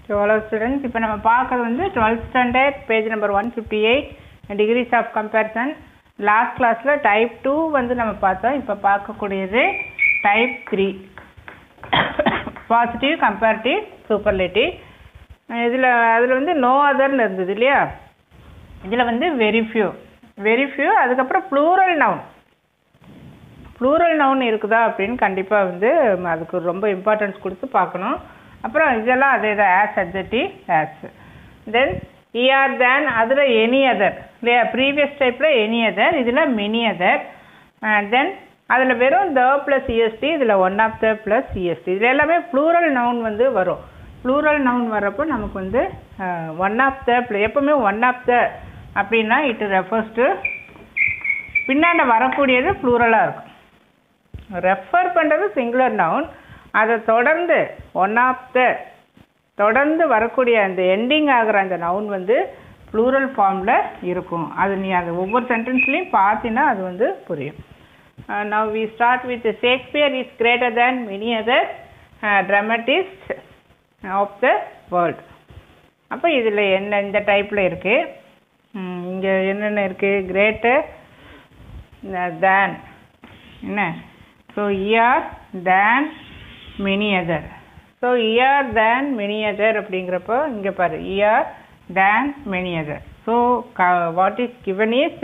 hello students இப்போ நம்ம பார்க்கறது வந்து twelfth standard page number one fifty eight degrees of comparison last கிளாஸில் டைப் டூ வந்து நம்ம பார்த்தோம் இப்போ பார்க்கக்கூடியது type three positive comparative superlative இதில் அதில் வந்து நோ அதர்னு இருந்தது இல்லையா இதில் வந்து வெரி ஃபியூ வெரி ஃபியூ அதுக்கப்புறம் ப்ளூரல் நவுன் ப்ளூரல் நவுன் இருக்குதா அப்படின்னு கண்டிப்பாக வந்து அதுக்கு ரொம்ப இம்பார்ட்டன்ஸ் கொடுத்து பார்க்கணும் அப்புறம் இதெல்லாம் அதே தான் as adjective as then E R than அதில் எனி அதர் இல்லையா ப்ரீவியஸ் டைப்பில் எனி அதர் இதில் மெனி அதர் தென் அதில் வெறும் த ப்ளஸ் இஎஸ்டி இதில் one of the plus E S T இதில் எல்லாமே ப்ளூரல் நவுன் வந்து வரும் ப்ளூரல் நவுன் வர்றப்போ நமக்கு வந்து ஒன் ஆஃப் த எப்போவுமே ஒன் ஆஃப் த அப்படின்னா இட் ரெஃபர்ஸ் டு பின்னாண்ட வரக்கூடியது ப்ளூரலாக இருக்கும் ரெஃபர் பண்ணுறது சிங்குலர் நவுன் அதை தொடர்ந்து ஒன் ஆஃப் த தொடர்ந்து வரக்கூடிய அந்த எண்டிங் ஆகிற அந்த நவுன் வந்து ப்ளூரல் ஃபார்மில் இருக்கும் அது நீ அது ஒவ்வொரு சென்டென்ஸ்லையும் பார்த்தீங்கன்னா அது வந்து புரியும் now we start with Shakespeare is greater than many other dramatist of the world அப்போ இதில் என்ன இந்த டைப்பில் இருக்குது இங்கே என்னென்ன இருக்குது கிரேட்டர் தேன் என்ன so E R than many other so E R than many other அப்படிங்கிறப்போ இங்கே பாரு E R than many other so what is given is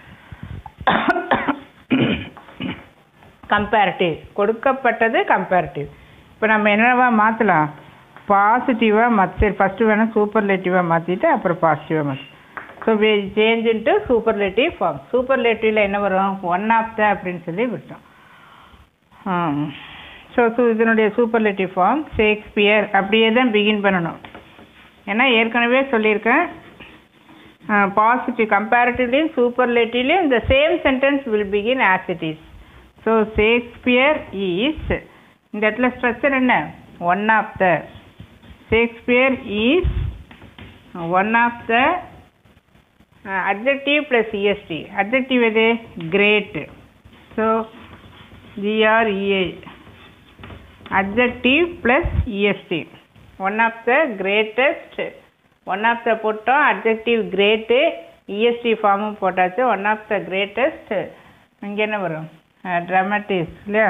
comparative கொடுக்கப்பட்டது கம்பேரிட்டிவ் இப்போ நம்ம என்னவா மாற்றலாம் பாசிட்டிவாக மாற்றி ஃபஸ்ட்டு வேணால் சூப்பர்லேட்டிவாக மாற்றிட்டு அப்புறம் பாசிட்டிவாக மாற்றி so we change into superlative form சூப்பர்லேட்டிவில் என்ன வரும் ஒன் ஆஃப் த அப்படின்னு சொல்லி விட்டோம் ஸோ ஸோ இதனுடைய சூப்பர்லேட்டிவ் ஃபார்ம் ஷேக்ஸ்பியர் அப்படியே தான் பிகின் பண்ணணும் ஏன்னா ஏற்கனவே சொல்லியிருக்கேன் பாசிட்டிவ் கம்பேரிட்டிவ்லேயும் சூப்பர்லேட்டிவ்லேயும் இந்த same sentence will begin as it is so Shakespeare is இந்த இடத்துல ஸ்ட்ரக்சர் என்ன one of the Shakespeare is one of the adjective plus E S T adjective எது great so GREA adjective plus EST one of the greatest one of the போட்டோம் adjective great EST ஃபார்மும் போட்டாச்சு one of the greatest இங்கே என்ன வரும் dramatist இல்லையா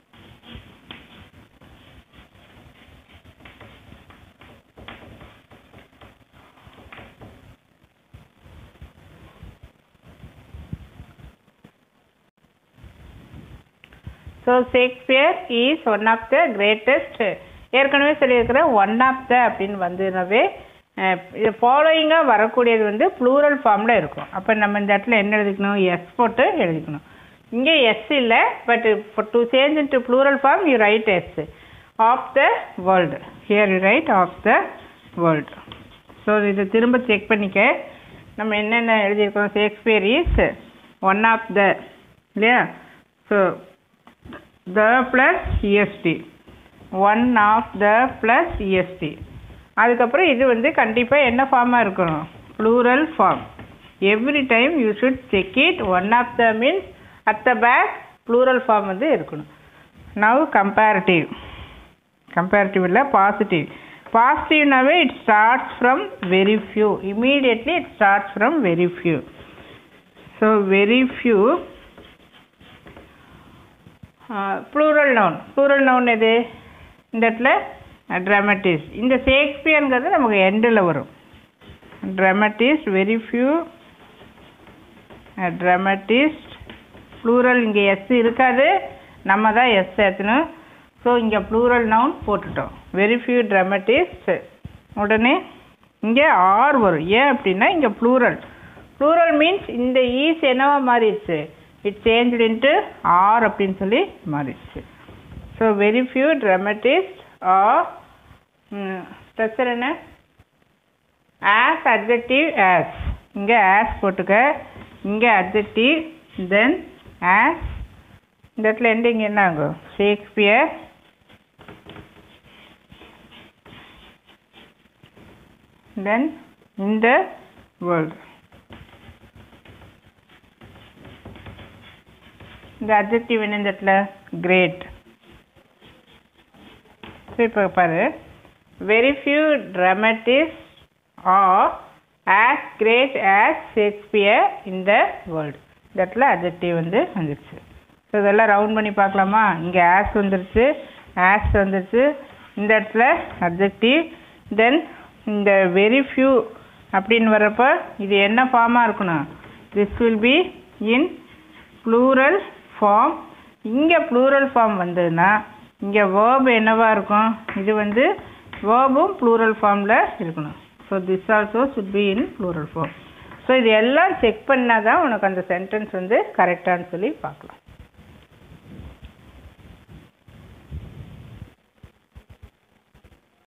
so Shakespeare is one of the greatest ஏற்கனவே சொல்லியிருக்கிறேன் ஒன் ஆஃப் த அப்படின்னு வந்துனாவே இது ஃபாலோயிங்காக வரக்கூடியது வந்து ப்ளூரல் ஃபார்மில் இருக்கும் அப்போ நம்ம இந்த இடத்துல என்ன எழுதிக்கணும் எஸ் போட்டு எழுதிக்கணும் இங்கே எஸ் இல்லை but to change into plural form you write S of the world here you write of the world so இதை திரும்ப செக் பண்ணிக்க நம்ம என்னென்ன எழுதியிருக்கோம் Shakespeare is one of the இல்லையா so the plus est one of the plus E S T அதுக்கப்புறம் இது வந்து கண்டிப்பாக என்ன ஃபார்மாக இருக்கணும் plural form every time you should check it one of the means at the back plural form வந்து இருக்கணும் நவ் கம்பேரிட்டிவ் கம்பேரிட்டிவ் இல்லை பாசிட்டிவ் பாசிட்டிவ்னாவே it starts from very few immediately it starts from very few so very few plural noun plural noun எது இந்த இடத்துல dramatist இந்த ஷேக்ஸ்பியருங்கிறது நமக்கு எண்டில் வரும் dramatist very few dramatist plural இங்கே எஸ் இருக்காது நம்ம தான் எஸ் சேர்த்தணும் ஸோ இங்கே ப்ளூரல் நவுன் போட்டுட்டோம் வெரி ஃபியூ ட்ராமட்டிஸ்ட் உடனே இங்கே ஆர் வரும் ஏன் அப்படின்னா இங்கே ப்ளூரல் ப்ளூரல் மீன்ஸ் இந்த ஈஸ் என்னவா மாறிடுச்சு இட் சேஞ்ச் இன்ட்டு ஆர் அப்படின்னு சொல்லி மாறிடுச்சு so very few dramatist are structure என்ன ஆஸ் அட்ஜெக்டிவ் ஆஸ் இங்கே ஆஸ் போட்டுக்க இங்கே அட்ஜெக்டிவ் தென் ஆஸ் இந்த இடத்துல எண்டிங் என்ன ஆகும் ஷேக்ஸ்பியர் தென் இந்த வேர்ல்டு இந்த அட்ஜெக்டிவ் என்ன இந்த இடத்துல கிரேட் ஸோ இப்போ பாரு very few dramatists are as great as Shakespeare in the world இந்த இடத்துல adjective வந்து வந்துருச்சு ஸோ இதெல்லாம் ரவுண்ட் பண்ணி பார்க்கலாமா இங்கே ஆஸ் வந்துருச்சு ஆஸ் வந்துருச்சு இந்த இடத்துல adjective தென் இந்த வெரி ஃபியூ அப்படின்னு வர்றப்ப இது என்ன ஃபார்மாக இருக்கணும் this will be in plural form இங்கே ப்ளூரல் ஃபார்ம் வந்ததுன்னா இங்கே வேர்ப் என்னவா இருக்கும் இது வந்து வேர்பும் ப்ளூரல் ஃபார்மில் இருக்கணும் so this also should be in plural form so இது எல்லாம் செக் பண்ணால் தான் உனக்கு அந்த சென்டென்ஸ் வந்து கரெக்டானு சொல்லி பார்க்கலாம்